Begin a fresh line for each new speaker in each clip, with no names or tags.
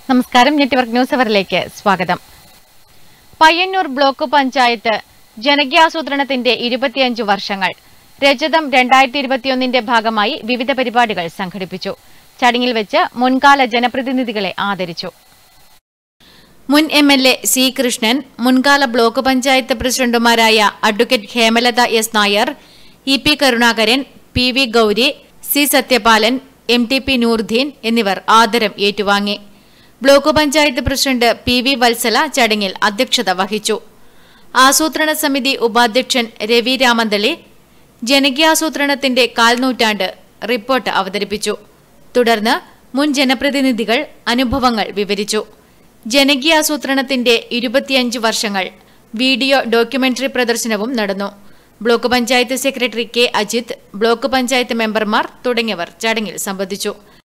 നമസ്കാരം network news അവറിലേക്ക് സ്വാഗതം Payyanur block panchayat ജനകീയാസൂത്രണത്തിന്റെ ഇരുപത്തിയഞ്ച് വർഷങ്ങൾ രജതം രണ്ടായിരത്തി ഇരുപത്തിയൊന്നിന്റെ ഭാഗമായി വിവിധ പരിപാടികൾ സംഘടിപ്പിച്ചു ചടങ്ങിൽ വെച്ച് മുൻകാല ജനപ്രതിനിധികളെ ആദരിച്ചു മുൻ M L A C Krishnan മുൻകാല ബ്ലോക്ക് പഞ്ചായത്ത് പ്രസിഡന്റുമാരായ advocate Hemalatha S Nair E P Karunakaran P V Gauri C Sathyapalan M T P Noordeen എന്നിവർ ആദരം ഏറ്റുവാങ്ങി block panchayat president P V Vatsala ചടങ്ങിൽ അധ്യക്ഷത വഹിച്ചു ആസൂത്രണ സമിതി ഉപാധ്യക്ഷൻ രവി രാമന്തളി ജനകീയാസൂത്രണത്തിന്റെ കാൽനൂറ്റാണ്ട് റിപ്പോർട്ട് അവതരിപ്പിച്ചു തുടർന്ന് മുൻ ജനപ്രതിനിധികൾ അനുഭവങ്ങൾ വിവരിച്ചു ജനകീയാസൂത്രണത്തിന്റെ ഇരുപത്തിയഞ്ച് വർഷങ്ങൾ വീഡിയോ ഡോക്യുമെന്ററി പ്രദർശനവും നടന്നു block panchayat secretary K Ajith block panchayat മെമ്പർമാർ തുടങ്ങിയവർ ചടങ്ങിൽ സംബന്ധിച്ചു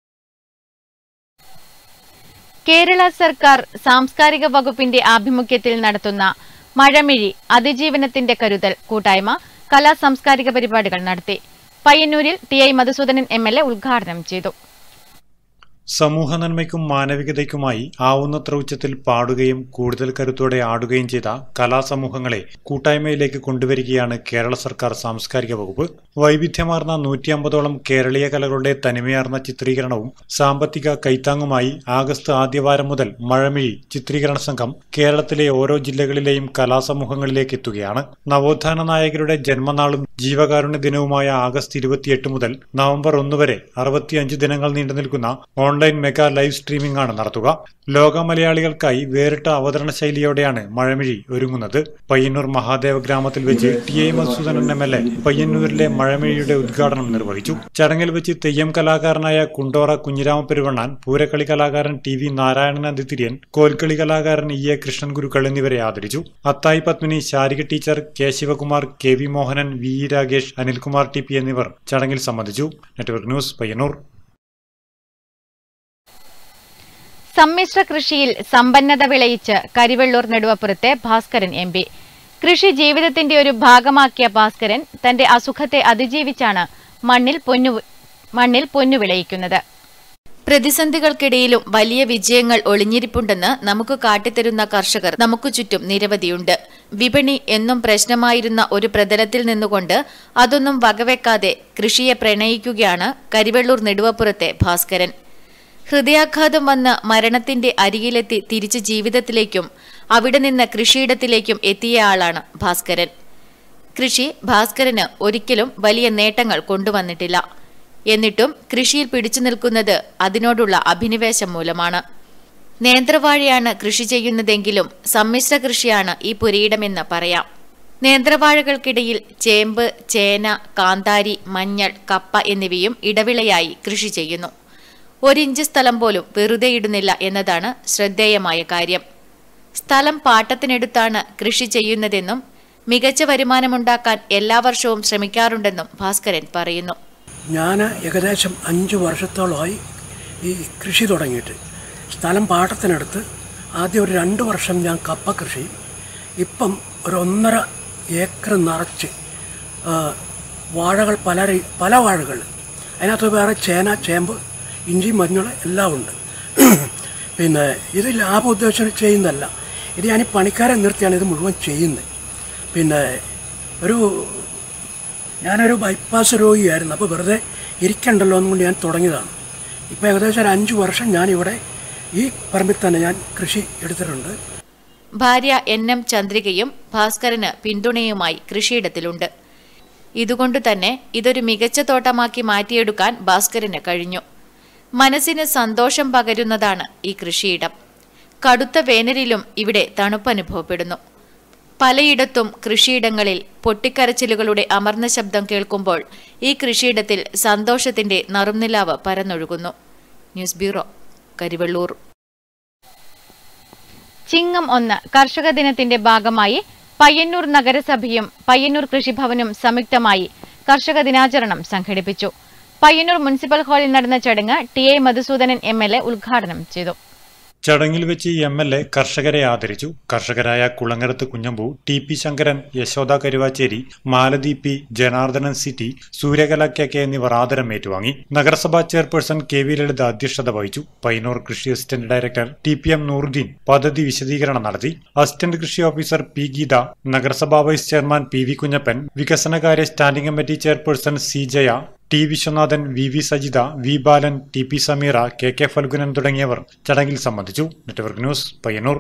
കേരള സർക്കാർ സാംസ്കാരിക വകുപ്പിന്റെ ആഭിമുഖ്യത്തിൽ നടത്തുന്ന മഴമിഴി അതിജീവനത്തിന്റെ കരുതൽ കൂട്ടായ്മ കലാ സാംസ്കാരിക പരിപാടികൾ നടത്തി പയ്യന്നൂരിൽ T I Madhusudanan M L A ഉദ്ഘാടനം ചെയ്തു
സമൂഹ നന്മയ്ക്കും മാനവികതയ്ക്കുമായി ആവുന്നത്ര ഉച്ചത്തിൽ പാടുകയും കൂടുതൽ കരുത്തോടെ ആടുകയും ചെയ്ത കലാസമൂഹങ്ങളെ കൂട്ടായ്മയിലേക്ക് കൊണ്ടുവരികയാണ് കേരള സർക്കാർ സാംസ്കാരിക വകുപ്പ് വൈവിധ്യമാർന്ന നൂറ്റി അമ്പതോളം കേരളീയ കലകളുടെ തനിമയാർന്ന ചിത്രീകരണവും സാമ്പത്തിക കൈത്താങ്ങുമായി ആഗസ്റ്റ് ആദ്യവാരം മുതൽ മഴമിഴി ചിത്രീകരണ സംഘം കേരളത്തിലെ ഓരോ ജില്ലകളിലെയും കലാസമൂഹങ്ങളിലേക്ക് എത്തുകയാണ് നവോത്ഥാന നായകരുടെ ജന്മനാളും ജീവകാരുണ്യ ദിനവുമായ ആഗസ്റ്റ് ഇരുപത്തിയെട്ട് മുതൽ നവംബർ ഒന്ന് വരെ അറുപത്തിയഞ്ച് ദിനങ്ങൾ നീണ്ടു നിൽക്കുന്ന ഓൺലൈൻ മെഗാ ലൈവ് സ്ട്രീമിംഗ് ആണ് നടത്തുക ലോക മലയാളികൾക്കായി വേറിട്ട അവതരണ ശൈലിയോടെയാണ് മഴമിഴി ഒരുങ്ങുന്നത് പയ്യന്നൂർ മഹാദേവ ഗ്രാമത്തിൽ വെച്ച് T I Madhusudanan M L A പയ്യന്നൂരിലെ മഴമിഴിയുടെ ഉദ്ഘാടനം നിർവഹിച്ചു ചടങ്ങിൽ വെച്ച് തെയ്യം കലാകാരനായ കുണ്ടോറ കുഞ്ഞിരാമ പെരുവണ്ണാൻ പൂരക്കളി കലാകാരൻ ടി വി നാരായണൻ അതിതിര്യൻ കോൽക്കളി കലാകാരൻ ഇ എ കൃഷ്ണൻ ഗുരുക്കൾ എന്നിവരെ ആദരിച്ചു Athayi Padmini Sharika teacher K Sivakumar K V Mohanan V E Ragesh Anilkumar T P എന്നിവർ ചടങ്ങിൽ സംബന്ധിച്ചു നെറ്റ്വർക്ക് ന്യൂസ് പയ്യന്നൂർ
സമ്മിശ്ര കൃഷിയിൽ സമ്പന്നത വിളയിച്ച് കരിവെള്ളൂർ നെടുവപ്പുറത്തെ ഭാസ്കരൻ എം പി കൃഷി ജീവിതത്തിന്റെ ഒരു ഭാഗമാക്കിയ ഭാസ്കരൻ തന്റെ അസുഖത്തെ അതിജീവിച്ചാണ് മണ്ണിൽ പൊന്നു മണ്ണിൽ പൊന്നു വിളയിക്കുന്നത് പ്രതിസന്ധികൾക്കിടയിലും വലിയ വിജയങ്ങൾ ഒളിഞ്ഞിരിപ്പുണ്ടെന്ന് നമുക്ക് കാട്ടിത്തരുന്ന കർഷകർ നമുക്ക് ചുറ്റും നിരവധിയുണ്ട് വിപണി എന്നും പ്രശ്നമായിരുന്ന ഒരു പ്രതലത്തിൽ നിന്നുകൊണ്ട് അതൊന്നും വകവെക്കാതെ കൃഷിയെ പ്രണയിക്കുകയാണ് കരിവെള്ളൂർ നെടുവപ്പുറത്തെ ഭാസ്കരൻ ഹൃദയാഘാതം വന്ന് മരണത്തിന്റെ അരികിലെത്തി തിരിച്ച് ജീവിതത്തിലേക്കും അവിടെ നിന്ന് കൃഷിയിടത്തിലേക്കും എത്തിയ ആളാണ് ഭാസ്കരൻ കൃഷി ഭാസ്കരന് ഒരിക്കലും വലിയ നേട്ടങ്ങൾ കൊണ്ടുവന്നിട്ടില്ല എന്നിട്ടും കൃഷിയിൽ പിടിച്ചു നിൽക്കുന്നത് അതിനോടുള്ള അഭിനിവേശം മൂലമാണ് നേന്ത്രവാഴയാണ് കൃഷി ചെയ്യുന്നതെങ്കിലും സമ്മിശ്ര കൃഷിയാണ് ഈ പുരയിടമെന്ന് പറയാം നേന്ത്രവാഴകൾക്കിടയിൽ ചേമ്പ് ചേന കാന്താരി മഞ്ഞൾ കപ്പ എന്നിവയും ഇടവിളയായി കൃഷി ചെയ്യുന്നു ഒരിഞ്ച് സ്ഥലം പോലും വെറുതെ ഇടുന്നില്ല എന്നതാണ് ശ്രദ്ധേയമായ കാര്യം സ്ഥലം പാട്ടത്തിനെടുത്താണ് കൃഷി ചെയ്യുന്നതെന്നും മികച്ച വരുമാനമുണ്ടാക്കാൻ എല്ലാ വർഷവും ശ്രമിക്കാറുണ്ടെന്നും ഭാസ്കരൻ പറയുന്നു
ഞാൻ ഏകദേശം അഞ്ച് വർഷത്തോളമായി ഈ കൃഷി തുടങ്ങിയിട്ട് സ്ഥലം പാട്ടത്തിനടുത്ത് ആദ്യം ഒരു രണ്ട് വർഷം ഞാൻ കപ്പ കൃഷി ഇപ്പം ഒരു ഒന്നര ഏക്കർ നിറച്ച് ആ, വാഴകൾ പല രീ- പല വാഴകൾ അതിനകത്ത് വേറെ ചേന ചേമ്പ് ഇഞ്ചി മഞ്ഞൾ എല്ലാം ഉണ്ട് പിന്നെ ഇത് ലാഭ ഉദ്ദേശം ചെയ്യുന്നതല്ല ഇത് ഞാൻ ഈ പണിക്കാരെ നിർത്തിയാണ് ഇത് മുഴുവൻ ചെയ്യുന്നത് പിന്നെ ഒരു ഞാനൊരു ബൈപ്പാസ് രോഗിയായിരുന്നു അപ്പോൾ വെറുതെ ഇരിക്കണ്ടല്ലോ എന്നുകൊണ്ട് ഞാൻ തുടങ്ങിയതാണ് ഇപ്പോൾ ഏകദേശം ഒരു അഞ്ച് വർഷം ഞാനിവിടെ ഈ പറമ്പിൽ തന്നെ ഞാൻ കൃഷി എടുത്തിട്ടുണ്ട്
ഭാര്യ എൻ എം ചന്ദ്രികയും ഭാസ്കരന് പിന്തുണയുമായി കൃഷിയിടത്തിലുണ്ട് ഇതുകൊണ്ട് തന്നെ ഇതൊരു മികച്ച തോട്ടമാക്കി മാറ്റിയെടുക്കാൻ ഭാസ്കരന് കഴിഞ്ഞു മനസ്സിന് സന്തോഷം പകരുന്നതാണ് ഈ കൃഷിയിടം കടുത്ത വേനലിലും ഇവിടെ തണുപ്പനുഭവപ്പെടുന്നു പലയിടത്തും കൃഷിയിടങ്ങളിൽ പൊട്ടിക്കരച്ചിലുകളുടെ അമർന്ന ശബ്ദം കേൾക്കുമ്പോൾ ഈ കൃഷിയിടത്തിൽ സന്തോഷത്തിന്റെ നറുനിലാവ് പരന്നൊഴുകുന്നു ന്യൂസ് ബ്യൂറോ കരിവെള്ളൂർ ചിങ്ങം ഒന്ന് കർഷക ദിനത്തിന്റെ ഭാഗമായി പയ്യന്നൂർ നഗരസഭയും പയ്യന്നൂർ കൃഷിഭവനും സംയുക്തമായി കർഷക ദിനാചരണം സംഘടിപ്പിച്ചു പയ്യന്നൂർ മുനിസിപ്പൽ ഹാളിൽ നടന്ന ചടങ്ങ് T I Madhusudanan M L A ഉദ്ഘാടനം ചെയ്തു
ചടങ്ങിൽ വെച്ച് എം എൽ എ കർഷകരെ ആദരിച്ചു കർഷകരായ Kulangarath Kunhambu T P Sankaran Yashoda Karuvacheri Malathi P Janardhanan C T Suryakala K K എന്നിവർ ആദരം ഏറ്റുവാങ്ങി നഗരസഭാ ചെയർപേഴ്സൺ കെ വി ലളിത അധ്യക്ഷത വഹിച്ചു പൈനൂർ കൃഷി assistant director T P M Nooruddeen പദ്ധതി വിശദീകരണം നടത്തി അസിസ്റ്റന്റ് കൃഷി ഓഫീസർ പി ഗീത നഗരസഭാ vice chairman P V Kunhappan വികസനകാര്യ standing committee chairperson C Jaya T Viswanathan V V Sajitha V Balan T P Sameera K K Phalgunan തുടങ്ങിയവർ ചടങ്ങിൽ സംബന്ധിച്ചു നെറ്റ്വർക്ക് ന്യൂസ് പയ്യന്നൂർ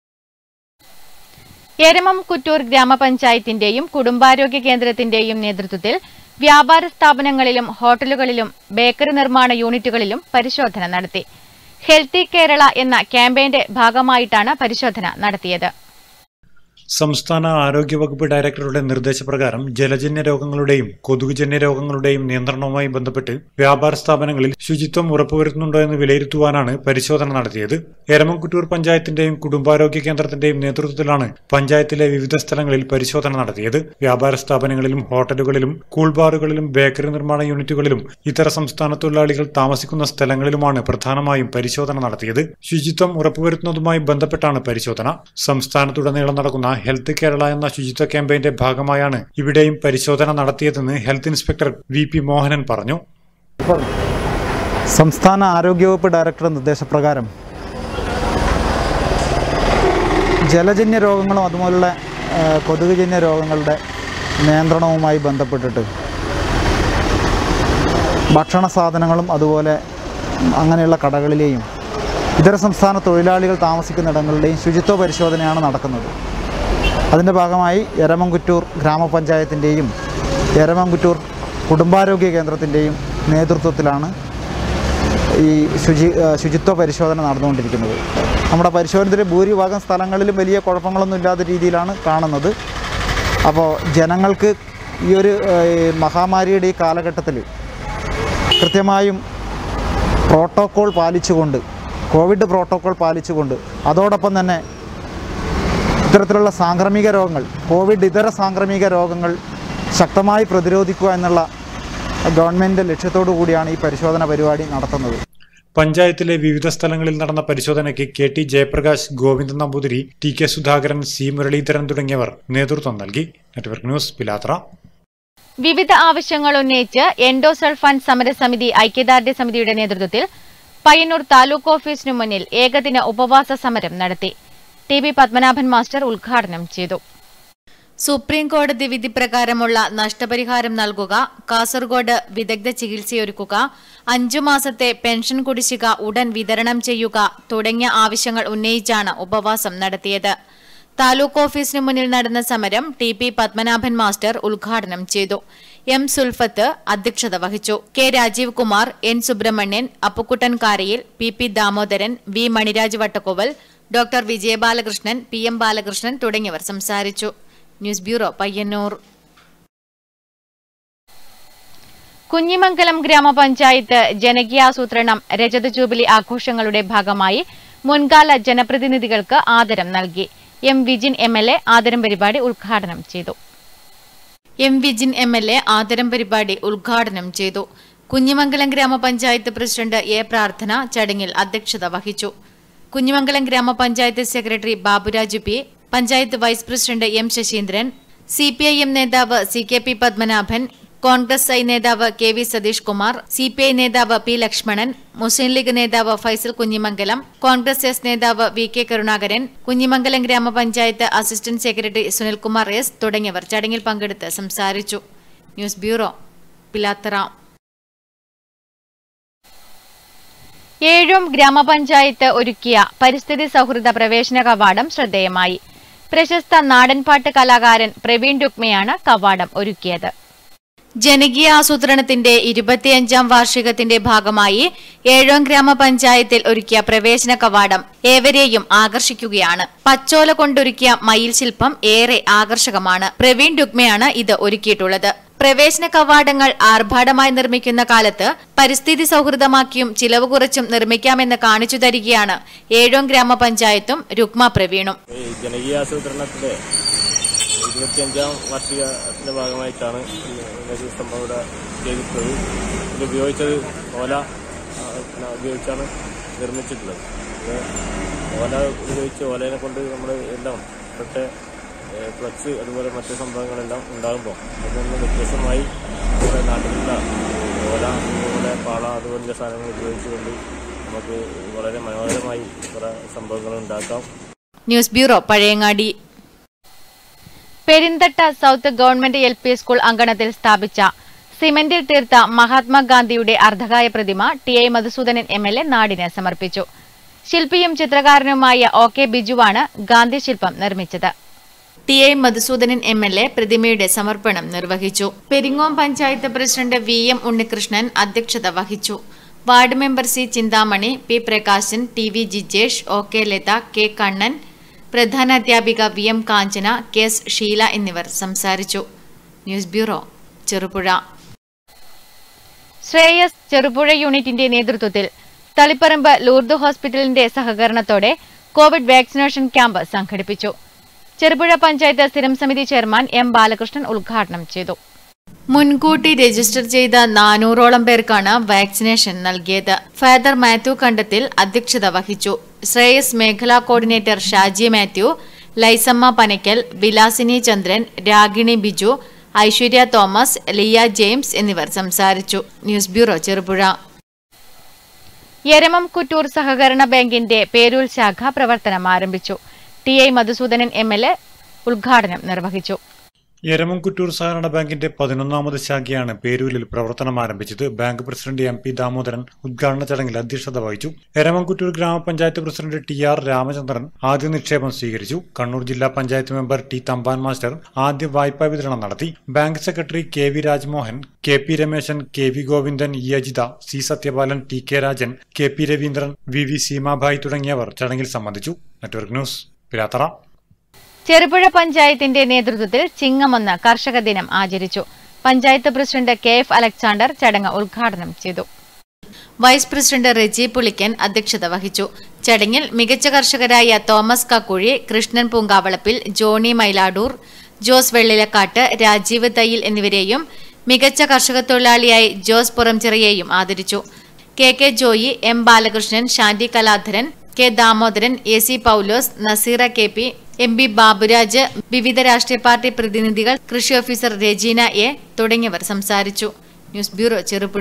എരമം കുറ്റൂർ ഗ്രാമപഞ്ചായത്തിന്റെയും കുടുംബാരോഗ്യ കേന്ദ്രത്തിന്റെയും നേതൃത്വത്തിൽ വ്യാപാര സ്ഥാപനങ്ങളിലും ഹോട്ടലുകളിലും ബേക്കറി നിർമ്മാണ യൂണിറ്റുകളിലും പരിശോധന നടത്തി ഹെൽത്തി കേരള എന്ന ക്യാമ്പയിന്റെ ഭാഗമായിട്ടാണ് പരിശോധന നടത്തിയത്
സംസ്ഥാന ആരോഗ്യവകുപ്പ് ഡയറക്ടറുടെ നിർദ്ദേശപ്രകാരം ജലജന്യ രോഗങ്ങളുടെയും കൊതുകുജന്യ രോഗങ്ങളുടെയും നിയന്ത്രണവുമായി ബന്ധപ്പെട്ട് വ്യാപാര സ്ഥാപനങ്ങളിൽ ശുചിത്വം ഉറപ്പുവരുത്തുന്നുണ്ടോ എന്ന് വിലയിരുത്തുവാനാണ് പരിശോധന നടത്തിയത് എരമംകുറ്റൂർ പഞ്ചായത്തിന്റെയും കുടുംബാരോഗ്യ കേന്ദ്രത്തിന്റെയും നേതൃത്വത്തിലാണ് പഞ്ചായത്തിലെ വിവിധ സ്ഥലങ്ങളിൽ പരിശോധന നടത്തിയത് വ്യാപാര സ്ഥാപനങ്ങളിലും ഹോട്ടലുകളിലും കൂൾ ബാറുകളിലും ബേക്കറി നിർമ്മാണ യൂണിറ്റുകളിലും ഇതര സംസ്ഥാന തൊഴിലാളികൾ താമസിക്കുന്ന സ്ഥലങ്ങളിലുമാണ് പ്രധാനമായും പരിശോധന നടത്തിയത് ശുചിത്വം ഉറപ്പുവരുത്തുന്നതുമായി ബന്ധപ്പെട്ടാണ് പരിശോധന സംസ്ഥാനത്തുടനീളം നടക്കുന്ന ഹെൽത്ത് കേരള എന്ന ശുചിത്വ ക്യാമ്പയിന്റെ ഭാഗമായാണ് ഇവിടെയും പരിശോധന നടത്തിയതെന്ന് health inspector V P Mohanan പറഞ്ഞു
സംസ്ഥാന ആരോഗ്യവകുപ്പ് ഡയറക്ടറുടെ നിർദ്ദേശപ്രകാരം ജലജന്യ രോഗങ്ങളും അതുപോലുള്ള ആ, കൊതുകുജന്യ രോഗങ്ങളുടെ നിയന്ത്രണവുമായി ബന്ധപ്പെട്ടിട്ട് ഭക്ഷണ സാധനങ്ങളും അതുപോലെ അങ്ങനെയുള്ള കടകളിലെയും ഇതര സംസ്ഥാന തൊഴിലാളികൾ താമസിക്കുന്നിടങ്ങളുടെയും ശുചിത്വ പരിശോധനയാണ് നടക്കുന്നത് അതിൻ്റെ ഭാഗമായി എരമംകുറ്റൂർ ഗ്രാമപഞ്ചായത്തിൻ്റെയും എരമംകുറ്റൂർ കുടുംബാരോഗ്യ കേന്ദ്രത്തിൻ്റെയും നേതൃത്വത്തിലാണ് ഈ ശുചി ആ, ശുചിത്വ പരിശോധന നടന്നുകൊണ്ടിരിക്കുന്നത് നമ്മുടെ പരിശോധനത്തിലെ ഭൂരിഭാഗം സ്ഥലങ്ങളിലും വലിയ കുഴപ്പങ്ങളൊന്നും ഇല്ലാത്ത രീതിയിലാണ് കാണുന്നത് അപ്പോൾ ജനങ്ങൾക്ക് ഈ ഒരു ആ, ഈ മഹാമാരിയുടെ ഈ കാലഘട്ടത്തിൽ കൃത്യമായും പ്രോട്ടോക്കോൾ പാലിച്ചുകൊണ്ട് കോവിഡ് പ്രോട്ടോക്കോൾ പാലിച്ചുകൊണ്ട് അതോടൊപ്പം തന്നെ ഇത്തരത്തിലുള്ള സാംക്രമിക രോഗങ്ങൾ കോവിഡ് ഇതര സാംക്രമിക രോഗങ്ങൾ ശക്തമായി പ്രതിരോധിക്കുക എന്നുള്ള ഗവൺമെൻറ് ലക്ഷ്യത്തോടു കൂടിയാണ് ഈ പരിശോധന പരിപാടി നടത്തുന്നത്
പഞ്ചായത്തിലെ വിവിധ സ്ഥലങ്ങളിൽ നടന്ന പരിശോധനയ്ക്ക് K T Jayaprakash Govindan Namboothiri T K Sudhakaran C Muraleedharan തുടങ്ങിയവർ നേതൃത്വം നൽകി നെറ്റ്വർക്ക് ന്യൂസ് പിലാത്ര
വിവിധ ആവശ്യങ്ങൾ ഉന്നയിച്ച് എൻഡോസൾഫാൻ സമരസമിതി ഐക്യദാർഢ്യ സമിതിയുടെ നേതൃത്വത്തിൽ പയ്യന്നൂർ താലൂക്ക് ഓഫീസിനു മുന്നിൽ ഏകദിന ഉപവാസ സമരം നടത്തി ടി ബി പത്മനാഭൻ മാസ്റ്റർ ഉദ്ഘാടനം ചെയ്തു സുപ്രീം കോടതി വിധി പ്രകാരമുള്ള നഷ്ടപരിഹാരം നൽകുക കാസർഗോഡ് വിദഗ്ധ ചികിത്സയൊരുക്കുക അഞ്ചു മാസത്തെ പെൻഷൻ കുടിശ്ശിക ഉടൻ വിതരണം ചെയ്യുക തുടങ്ങിയ ആവശ്യങ്ങൾ ഉന്നയിച്ചാണ് ഉപവാസം നടത്തിയത് താലൂക്ക് ഓഫീസിന് മുന്നിൽ നടന്ന സമരം ടി പി പത്മനാഭൻ മാസ്റ്റർ ഉദ്ഘാടനം ചെയ്തു എം സുൽഫത്ത് അധ്യക്ഷത വഹിച്ചു K Rajeev Kumar N Subrahmanian Appukuttan Karayil P P Damodaran V Maniraj Vattakkoval doctor Vijayabalakrishnan P M Balakrishnan തുടങ്ങിയവർ സംസാരിച്ചു ന്യൂസ് ബ്യൂറോ പയ്യന്നൂർ കുഞ്ഞിമംഗലം ഗ്രാമപഞ്ചായത്ത് ജനകീയാസൂത്രണം രജത ജൂബിലി ആഘോഷങ്ങളുടെ ഭാഗമായി മുൻകാല ജനപ്രതിനിധികൾക്ക് ആദരം നൽകി M Vijin M L A ആദരം പരിപാടി ഉദ്ഘാടനം ചെയ്തു M Vijin M L A ആദരം പരിപാടി ഉദ്ഘാടനം ചെയ്തു കുഞ്ഞിമംഗലം ഗ്രാമപഞ്ചായത്ത് പ്രസിഡന്റ് എ പ്രാർത്ഥന ചടങ്ങിൽ അധ്യക്ഷത വഹിച്ചു കുഞ്ഞിമംഗലം ഗ്രാമപഞ്ചായത്ത് secretary Baburaju P panchayat vice president M Sasheendran C P I M നേതാവ് C K P Padmanabhan Congress I നേതാവ് K V Satheesh Kumar C P I നേതാവ് പി ലക്ഷ്മണൻ മുസ്ലിം ലീഗ് നേതാവ് ഫൈസൽ കുഞ്ഞിമംഗലം കോൺഗ്രസ് എസ് നേതാവ് വി കെ കരുണാകരൻ കുഞ്ഞിമംഗലം ഗ്രാമപഞ്ചായത്ത് അസിസ്റ്റന്റ് സെക്രട്ടറി സുനിൽകുമാർ എസ് തുടങ്ങിയവർ ചടങ്ങിൽ പങ്കെടുത്ത് സംസാരിച്ചു ന്യൂസ് ബ്യൂറോ പിലാത്തറ ഏഴും ഗ്രാമപഞ്ചായത്ത് ഒരുക്കിയ പരിസ്ഥിതി സൗഹൃദ പ്രവേശന കവാടം ശ്രദ്ധേയമായി പ്രശസ്ത നാടൻപാട്ട് കലാകാരൻ പ്രവീൺ രുക്മയാണ് കവാടം ഒരുക്കിയത് ജനകീയ ആസൂത്രണത്തിന്റെ ഇരുപത്തിയഞ്ചാം വാർഷികത്തിന്റെ ഭാഗമായി ഏഴോം ഗ്രാമപഞ്ചായത്തിൽ ഒരുക്കിയ പ്രവേശന കവാടം ഏവരെയും ആകർഷിക്കുകയാണ് പച്ചോല കൊണ്ടൊരുക്കിയ മയിൽ ശില്പം ഏറെ ആകർഷകമാണ് പ്രവീൺ രുക്മയാണ് ഇത് ഒരുക്കിയിട്ടുള്ളത് പ്രവേശന കവാടങ്ങൾ ആർഭാടമായി നിർമ്മിക്കുന്ന കാലത്ത് പരിസ്ഥിതി സൗഹൃദമാക്കിയും ചിലവ് കുറച്ചും നിർമ്മിക്കാമെന്ന് കാണിച്ചു തരികയാണ് ഏഴോം ഗ്രാമപഞ്ചായത്തും രുക്മ പ്രവീണും
ഈ ജനകീയ ആസൂത്രണത്തിന്റെ ഇരുപത്തിയഞ്ചാം വാർഷികത്തിന്റെ ഭാഗമായിട്ടാണ് ഇങ്ങനൊരു സംഭവം ഇവിടെ ചെയ്തിട്ടുള്ളത് ഇത് ഉപയോഗിച്ചത് ഓല ആ, പിന്നെ ഉപയോഗിച്ചാണ് നിർമ്മിച്ചിട്ടുള്ളത് ഇത് ഓല ഉപയോഗിച്ച് ഓലേനെ കൊണ്ട് നമ്മൾ എല്ലാം ഇപ്പോഴത്തെ ഫ്ലക്സ് അതുപോലെ മറ്റു സംഭവങ്ങളെല്ലാം ഉണ്ടാകുമ്പോൾ അതിൽ നിന്ന് വ്യത്യസ്തമായി നമ്മുടെ നാട്ടിലുള്ള ഓല അതുപോലെ പാള അതുപോലുള്ള സാധനങ്ങൾ ഉപയോഗിച്ചുകൊണ്ട് നമുക്ക് വളരെ മനോഹരമായി കുറേ സംഭവങ്ങൾ ഉണ്ടാക്കാം
news bureau Pazhayangadi Perinthatta south government L P school അങ്കണത്തിൽ സ്ഥാപിച്ച സിമന്റിൽ തീർത്ത മഹാത്മാഗാന്ധിയുടെ അർദ്ധകായ പ്രതിമ T I Madhusudanan M L A നാടിന് സമർപ്പിച്ചു ശില്പിയും ചിത്രകാരനുമായ ഒ കെ ബിജുവാണ് ഗാന്ധി ശില്പം നിർമ്മിച്ചത് T I Madhusudanan M L A പ്രതിമയുടെ സമർപ്പണം നിർവഹിച്ചു Peringome panchayat president V M Unnikrishnan അധ്യക്ഷത വഹിച്ചു ward member C Chinthamani P Prakashan T V Jijesh O K Latha K Kannan പ്രധാനാധ്യാപിക വി എം കാഞ്ചന കെ എസ് ഷീല എന്നിവർ സംസാരിച്ചു ന്യൂസ് ബ്യൂറോ ചെറുപുഴ ശ്രേയസ് ചെറുപുഴ യൂണിറ്റിന്റെ നേതൃത്വത്തിൽ തളിപ്പറമ്പ് ലൂർദ് ഹോസ്പിറ്റലിന്റെ സഹകരണത്തോടെ കോവിഡ് വാക്സിനേഷൻ ക്യാമ്പ് സംഘടിപ്പിച്ചു ചെറുപുഴ പഞ്ചായത്ത് സ്ഥിരം സമിതി ചെയർമാൻ എം ബാലകൃഷ്ണൻ ഉദ്ഘാടനം ചെയ്തു മുൻകൂട്ടി രജിസ്റ്റർ ചെയ്ത നാനൂറോളം പേർക്കാണ് വാക്സിനേഷൻ നൽകിയത് ഫാദർ മാത്യു കണ്ടത്തിൽ അധ്യക്ഷത വഹിച്ചു ശ്രേയസ് മേഖലാ coordinator Shaji Mathew Laisamma Panakkal Vilasini Chandran Ragini Biju Aishwarya Thomas Liya James എന്നിവർ സംസാരിച്ചു ന്യൂസ് ബ്യൂറോ ചെറുപുഴ യരമം കുറ്റൂർ സഹകരണ ബാങ്കിന്റെ പേരൂർ ശാഖ പ്രവർത്തനം ആരംഭിച്ചു T I Madhusudanan M L A ഉദ്ഘാടനം നിർവഹിച്ചു
എരമംകുറ്റൂർ സഹകരണ ബാങ്കിന്റെ പതിനൊന്നാമത് ശാഖയാണ് പേരൂരിൽ പ്രവർത്തനം ആരംഭിച്ചത് bank president M P Damodaran ഉദ്ഘാടന ചടങ്ങിൽ അധ്യക്ഷത വഹിച്ചു എരമംകുറ്റൂർ ഗ്രാമപഞ്ചായത്ത് പ്രസിഡന്റ് ടി ആർ രാമചന്ദ്രൻ ആദ്യ നിക്ഷേപം സ്വീകരിച്ചു കണ്ണൂർ ജില്ലാ panchayat member T Thampan master ആദ്യ വായ്പാ വിതരണം നടത്തി bank secretary K V Rajmohan K P Rameshan K V Govindan E Ajitha C Sathyapalan T K Rajan K P Raveendran V V Seemabhai തുടങ്ങിയവർ ചടങ്ങിൽ സംബന്ധിച്ചു നെറ്റ്വർക്ക് ന്യൂസ് പിലാത്തറ
ചെറുപുഴ പഞ്ചായത്തിന്റെ നേതൃത്വത്തിൽ ചിങ്ങമൊന്ന് കർഷക ദിനം ആചരിച്ചു panchayat president K F Alexander ചടങ്ങ് ഉദ്ഘാടനം ചെയ്തു വൈസ് പ്രസിഡന്റ് റെജി പുളിക്കൻ അധ്യക്ഷത വഹിച്ചു ചടങ്ങിൽ മികച്ച കർഷകരായ Thomas Kakkuzhi Krishnan Poonkavalappil Johnny Mailadoor Jose Vellilakkattu Rajeev Thayyil എന്നിവരെയും മികച്ച കർഷക തൊഴിലാളിയായി ജോസ് പുറംചിറയെയും ആദരിച്ചു K K Joy M Balakrishnan Shanthi Kaladharan K Damodaran A C Paulose Naseera K P M B Baburaj വിവിധ രാഷ്ട്രീയ പാർട്ടി പ്രതിനിധികൾ കൃഷി ഓഫീസർ രജീന എ തുടങ്ങിയവർ സംസാരിച്ചു ന്യൂസ് ബ്യൂറോ ചെറുപുഴ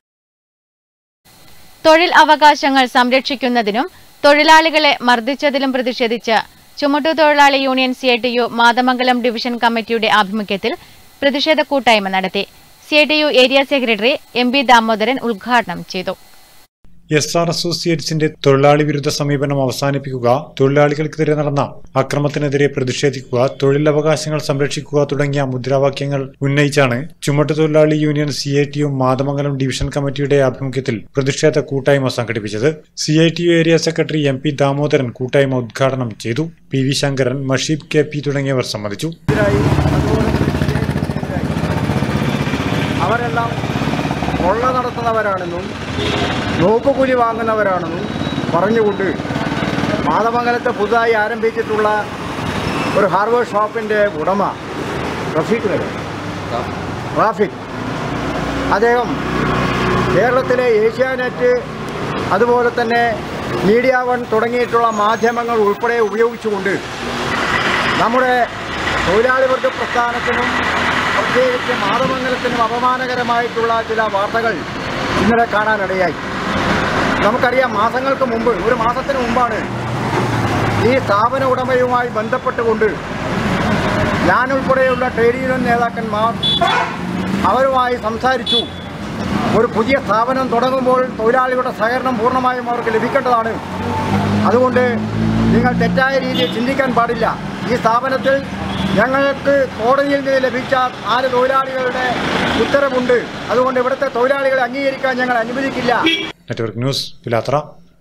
തൊഴിൽ അവകാശങ്ങൾ സംരക്ഷിക്കുന്നതിനും തൊഴിലാളികളെ മർദ്ദിച്ചതിലും പ്രതിഷേധിച്ച് ചുമട്ടുതൊഴിലാളി union C I T U Mathamangalam division കമ്മിറ്റിയുടെ ആഭിമുഖ്യത്തിൽ പ്രതിഷേധ കൂട്ടായ്മ നടത്തി C I T U area secretary M B Damodaran ഉദ്ഘാടനം ചെയ്തു
എസ് ആർ അസോസിയേറ്റ്സിന്റെ തൊഴിലാളി വിരുദ്ധ സമീപനം അവസാനിപ്പിക്കുക തൊഴിലാളികൾക്കെതിരെ നടന്ന അക്രമത്തിനെതിരെ പ്രതിഷേധിക്കുക തൊഴിലവകാശങ്ങൾ സംരക്ഷിക്കുക തുടങ്ങിയ മുദ്രാവാക്യങ്ങൾ ഉന്നയിച്ചാണ് ചുമട്ടുതൊഴിലാളി union C I T U Mathamangalam division കമ്മിറ്റിയുടെ ആഭിമുഖ്യത്തിൽ പ്രതിഷേധ കൂട്ടായ്മ സംഘടിപ്പിച്ചത് C I T U area secretary M P Damodaran കൂട്ടായ്മ ഉദ്ഘാടനം ചെയ്തു P V Sankaran Masheeb K P തുടങ്ങിയവർ സംബന്ധിച്ചു
എതിരായി അതുപോലെ കൃഷിക്കെതിരായി അവരെല്ലാം കൊള്ള നടത്തുന്നവരാണെന്നും നോക്കുകൂലി വാങ്ങുന്നവരാണെന്നും പറഞ്ഞുകൊണ്ട് മാതമംഗലത്ത് പുതുതായി ആരംഭിച്ചിട്ടുള്ള ഒരു ഹാർബർ ഷോപ്പിൻ്റെ ഉടമ റഫീഖ് വരെ റാഫിക് അദ്ദേഹം കേരളത്തിലെ ഏഷ്യാനെറ്റ് അതുപോലെ തന്നെ മീഡിയ വൺ തുടങ്ങിയിട്ടുള്ള മാധ്യമങ്ങൾ ഉൾപ്പെടെ ഉപയോഗിച്ചുകൊണ്ട് നമ്മുടെ തൊഴിലാളി വർഗ പ്രസ്ഥാനത്തിനും പ്രത്യേകിച്ച് മാതമംഗലത്തിനും അപമാനകരമായിട്ടുള്ള ചില വാർത്തകൾ ഇന്നലെ കാണാനിടയായി നമുക്കറിയാം മാസങ്ങൾക്ക് മുമ്പ് ഒരു മാസത്തിന് മുമ്പാണ് ഈ സ്ഥാപന ഉടമയുമായി ബന്ധപ്പെട്ടുകൊണ്ട് ഞാനുൾപ്പെടെയുള്ള ട്രേഡ് യൂണിയൻ നേതാക്കന്മാർ അവരുമായി സംസാരിച്ചു ഒരു പുതിയ സ്ഥാപനം തുടങ്ങുമ്പോൾ തൊഴിലാളികളുടെ സഹകരണം പൂർണ്ണമായും അവർക്ക് ലഭിക്കേണ്ടതാണ് അതുകൊണ്ട് നിങ്ങൾ തെറ്റായ രീതിയിൽ ചിന്തിക്കാൻ പാടില്ല ഈ സ്ഥാപനത്തിൽ ഞങ്ങൾക്ക് കോടതിയിൽ നിന്ന് ലഭിച്ച നാല് തൊഴിലാളികളുടെ ഉത്തരവുണ്ട് അതുകൊണ്ട് ഇവിടുത്തെ തൊഴിലാളികളെ അംഗീകരിക്കാൻ ഞങ്ങൾ അനുവദിക്കില്ല
നെറ്റ്വർക്ക് ന്യൂസ് പിലാത്തറ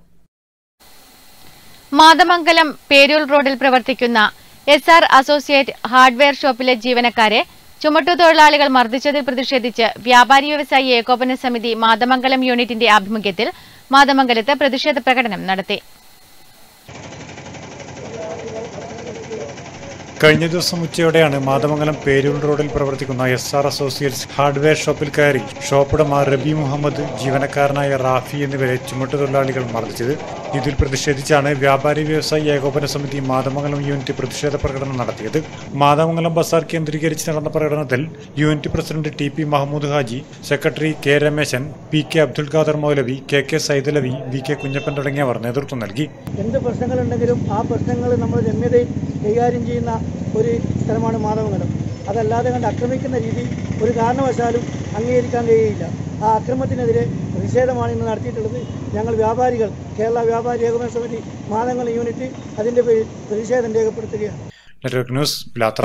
മാതമംഗലം പേരൂർ റോഡിൽ പ്രവർത്തിക്കുന്ന എസ് ആർ അസോസിയേറ്റ് ഹാർഡ്വെയർ ഷോപ്പിലെ ജീവനക്കാരെ ചുമട്ടുതൊഴിലാളികൾ മർദ്ദിച്ചതിൽ പ്രതിഷേധിച്ച് വ്യാപാരി വ്യവസായി ഏകോപന സമിതി മാതമംഗലം യൂണിറ്റിന്റെ ആഭിമുഖ്യത്തിൽ മാതമംഗലത്ത് പ്രതിഷേധ പ്രകടനം നടത്തി
കഴിഞ്ഞ ദിവസം ഉച്ചയോടെയാണ് മാതമംഗലം പേരൂർ റോഡിൽ പ്രവർത്തിക്കുന്ന എസ് ആർ അസോസിയേറ്റ്സ് ഹാർഡ്വെയർ ഷോപ്പിൽ കയറി ഷോപ്പുടമ റബി മുഹമ്മദ് ജീവനക്കാരനായ റാഫി എന്നിവരെ ചുമട്ടുതൊഴിലാളികൾ മർദ്ദിച്ചത് ഇതിൽ പ്രതിഷേധിച്ചാണ് വ്യാപാരി വ്യവസായി ഏകോപന സമിതി മാതമംഗലം യൂണിറ്റ് പ്രതിഷേധ പ്രകടനം നടത്തിയത് മാതമംഗലം ബസാർ കേന്ദ്രീകരിച്ച് നടന്ന പ്രകടനത്തിൽ unit president T P Mahmood Haji secretary K Rameshan P K Abdul Khader Moulavi K K Saidalavi V K Kunhappan തുടങ്ങിയവർ നേതൃത്വം നൽകി
എന്ത് പ്രശ്നങ്ങളുണ്ടെങ്കിലും ആ പ്രശ്നങ്ങൾ നമ്മൾ രമ്യതയിൽ കൈകാര്യം ചെയ്യുന്ന ഒരു സ്ഥലമാണ് മാധവമംഗലം അതല്ലാതെ കണ്ട് ആക്രമിക്കുന്ന രീതി ഒരു കാരണവശാലും അംഗീകരിക്കാൻ കഴിയുകയില്ല ആ അക്രമത്തിനെതിരെ പ്രതിഷേധമാണ് ഇന്ന് നടത്തിയിട്ടുള്ളത് ഞങ്ങൾ വ്യാപാരികൾ കേരള വ്യാപാരി ഏകോപന സമിതി മാതമംഗലം യൂണിറ്റ് അതിൻ്റെ പേരിൽ പ്രതിഷേധം രേഖപ്പെടുത്തുകയാണ്
network news Pilathara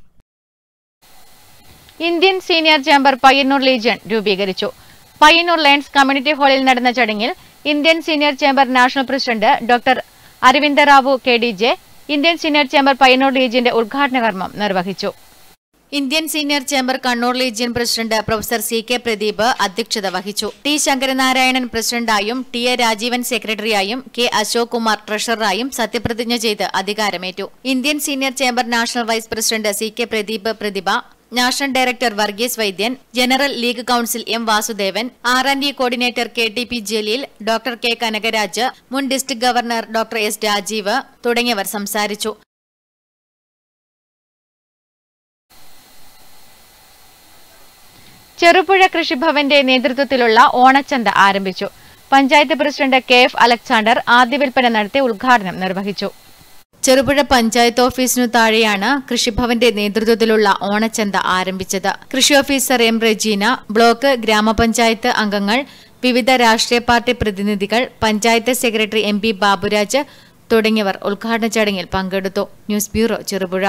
Indian senior chamber Payyanur legion രൂപീകരിച്ചു പയ്യന്നൂർ ലയൺസ് കമ്മ്യൂണിറ്റി ഹാളിൽ നടന്ന ചടങ്ങിൽ Indian senior chamber national president doctor Aravinda Rao K D J Indian senior chamber Payyanur ലീജിയന്റെ ഉദ്ഘാടന കർമ്മം നിർവഹിച്ചു Indian senior chamber Kannur legion president professor C K Pradeep അധ്യക്ഷത വഹിച്ചു ടി ശങ്കരനാരായണൻ പ്രസിഡന്റായും ടി എ രാജീവൻ സെക്രട്ടറിയായും കെ അശോക് കുമാർ ട്രഷററായും സത്യപ്രതിജ്ഞ ചെയ്ത് അധികാരമേറ്റു Indian senior chamber national vice president C K Pradeep Prathibha national director Varghese Vaidyan general league council M Vasudevan R and D coordinator K T P Jaleel doctor K Kanakaraj മുൻ district governor doctor S Rajeev തുടങ്ങിയവർ സംസാരിച്ചു ചെറുപുഴ കൃഷിഭവന്റെ നേതൃത്വത്തിലുള്ള ഓണച്ചന്ത ആരംഭിച്ചു panchayat president K F Alexander ആദ്യ വിൽപ്പന നടത്തി ഉദ്ഘാടനം നിർവഹിച്ചു ചെറുപുഴ പഞ്ചായത്ത് ഓഫീസിനു താഴെയാണ് കൃഷിഭവന്റെ നേതൃത്വത്തിലുള്ള ഓണച്ചന്ത ആരംഭിച്ചത് കൃഷി ഓഫീസർ എം റെജീന ബ്ലോക്ക് ഗ്രാമപഞ്ചായത്ത് അംഗങ്ങൾ വിവിധ രാഷ്ട്രീയ പാർട്ടി പ്രതിനിധികൾ panchayat secretary M P Baburaj തുടങ്ങിയവർ ഉദ്ഘാടന ചടങ്ങിൽ പങ്കെടുത്തു ന്യൂസ് ബ്യൂറോ ചെറുപുഴ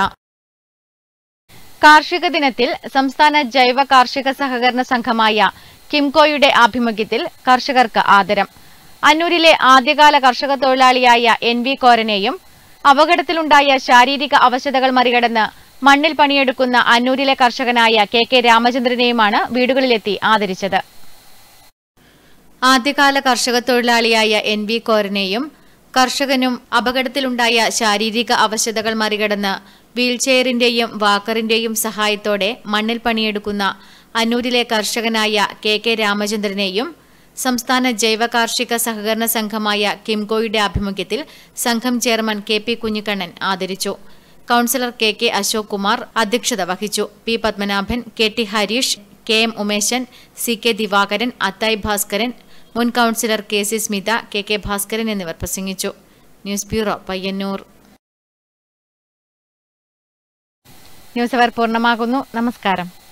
കാർഷിക ദിനത്തിൽ സംസ്ഥാന ജൈവ കാർഷിക സഹകരണ സംഘമായ കിംകോയുടെ ആഭിമുഖ്യത്തിൽ കർഷകർക്ക് ആദരം അന്നൂരിലെ ആദ്യകാല കർഷക തൊഴിലാളിയായ എൻ വി കോരനെയും അപകടത്തിലുണ്ടായ ശാരീരിക അവശതകൾ മറികടന്ന് മണ്ണിൽ പണിയെടുക്കുന്ന അന്നൂരിലെ കർഷകനായ കെ കെ രാമചന്ദ്രനെയുമാണ് വീടുകളിലെത്തി ആദരിച്ചത് ആദ്യകാല കർഷക തൊഴിലാളിയായ എൻ വി കോരനെയും കർഷകനും അപകടത്തിലുണ്ടായ ശാരീരിക അവശതകൾ മറികടന്ന് വീൽചെയറിന്റെയും വാക്കറിന്റെയും സഹായത്തോടെ മണ്ണിൽ പണിയെടുക്കുന്ന അന്നൂരിലെ കർഷകനായ കെ കെ രാമചന്ദ്രനെയും സംസ്ഥാന ജൈവ കാർഷിക സഹകരണ സംഘമായ കിംകോയുടെ ആഭിമുഖ്യത്തിൽ സംഘം ചെയർമാൻ കെ പി കുഞ്ഞിക്കണ്ണൻ ആദരിച്ചു councillor K K Ashok Kumar അധ്യക്ഷത വഹിച്ചു P Padmanabhan K T Harish K M Umeshan C K Divakaran Athayi Bhaskaran മുൻ councillor K C Smitha K K Bhaskaran എന്നിവർ പ്രസംഗിച്ചു ന്യൂസ് ബ്യൂറോ പയ്യന്നൂർ ന്യൂസ് അവർ പൂർണ്ണമാകുന്നു നമസ്കാരം